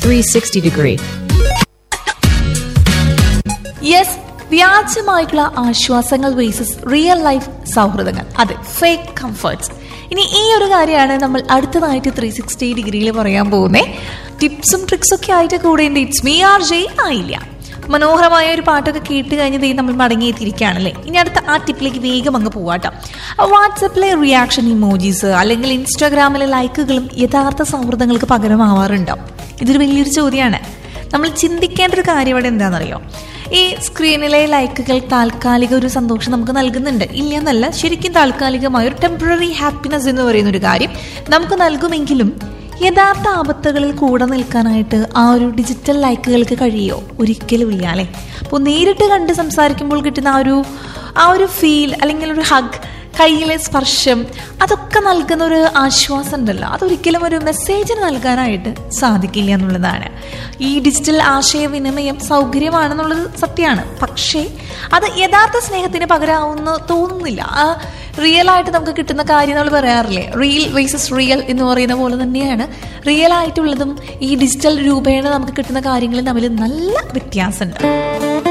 360 degree. Yes വ്യാജമായിട്ടുള്ള ആശ്വാസങ്ങൾ versus real life സൗഹൃദങ്ങൾ അതെ ഫേക്ക് കംഫർട്ട്സ് ഇനി ഈ ഒരു കാര്യമാണ് നമ്മൾ അടുത്തതായിട്ട് ത്രീ സിക്സ്റ്റി ഡിഗ്രിയിൽ പറയാൻ പോകുന്നത് ടിപ്സും ട്രിക്സും ഒക്കെ ആയിട്ട് കൂടെ ഉണ്ട് ഇറ്റ്സ് മീ ആർ ജെ ആയില്ല മനോഹരമായ ഒരു പാട്ടൊക്കെ കേട്ട് കഴിഞ്ഞ് ദേ നമ്മൾ മടങ്ങിയെത്തിയിരിക്കുകയാണല്ലേ ഇനി അടുത്ത ആ ടിപ്പിലേക്ക് വേഗം അങ്ങ് പോവാട്ടോ വാട്സപ്പിലെ റിയാക്ഷൻ ഇമോജീസ് അല്ലെങ്കിൽ ഇൻസ്റ്റാഗ്രാമിലെ ലൈക്കുകളും യഥാർത്ഥ സൗഹൃദങ്ങൾക്ക് പകരമാവാറുണ്ടോ ഇതൊരു വലിയൊരു ചോദ്യമാണ് നമ്മൾ ചിന്തിക്കേണ്ട ഒരു കാര്യം ഇവിടെ എന്താണെന്നറിയോ ഈ സ്ക്രീനിലെ ലൈക്കുകൾ താൽക്കാലിക ഒരു സന്തോഷം നമുക്ക് നൽകുന്നുണ്ട് ഇല്ല എന്നല്ല ശരിക്കും താൽക്കാലികമായ ഒരു ടെമ്പററി ഹാപ്പിനെസ് എന്ന് പറയുന്ന ഒരു കാര്യം നമുക്ക് നൽകുമെങ്കിലും യഥാർത്ഥ ആപത്തുകളിൽ കൂടെ നിൽക്കാനായിട്ട് ആ ഒരു ഡിജിറ്റൽ ലൈക്കുകൾക്ക് കഴിയോ ഒരിക്കലും ഇല്ല അല്ലേ അപ്പോൾ നേരിട്ട് കണ്ട് സംസാരിക്കുമ്പോൾ കിട്ടുന്ന ആ ഒരു ആ ഒരു ഫീൽ അല്ലെങ്കിൽ ഒരു ഹഗ് കയ്യിലെ സ്പർശം അതൊക്കെ നൽകുന്ന ഒരു ആശ്വാസം ഉണ്ടല്ലോ അതൊരിക്കലും ഒരു മെസ്സേജിന് നൽകാനായിട്ട് സാധിക്കില്ല എന്നുള്ളതാണ് ഈ ഡിജിറ്റൽ ആശയവിനിമയം സൗകര്യമാണെന്നുള്ളത് സത്യമാണ് പക്ഷേ അത് യഥാർത്ഥ സ്നേഹത്തിന് പകരാവുന്ന തോന്നുന്നില്ല ആ റിയൽ ആയിട്ട് നമുക്ക് കിട്ടുന്ന കാര്യം നമ്മൾ പറയാറില്ലേ റിയൽ വേസസ് റിയൽ എന്ന് പറയുന്ന പോലെ തന്നെയാണ് റിയൽ ആയിട്ടുള്ളതും ഈ ഡിജിറ്റൽ രൂപേണ നമുക്ക് കിട്ടുന്ന കാര്യങ്ങളും തമ്മിൽ നല്ല വ്യത്യാസമുണ്ട്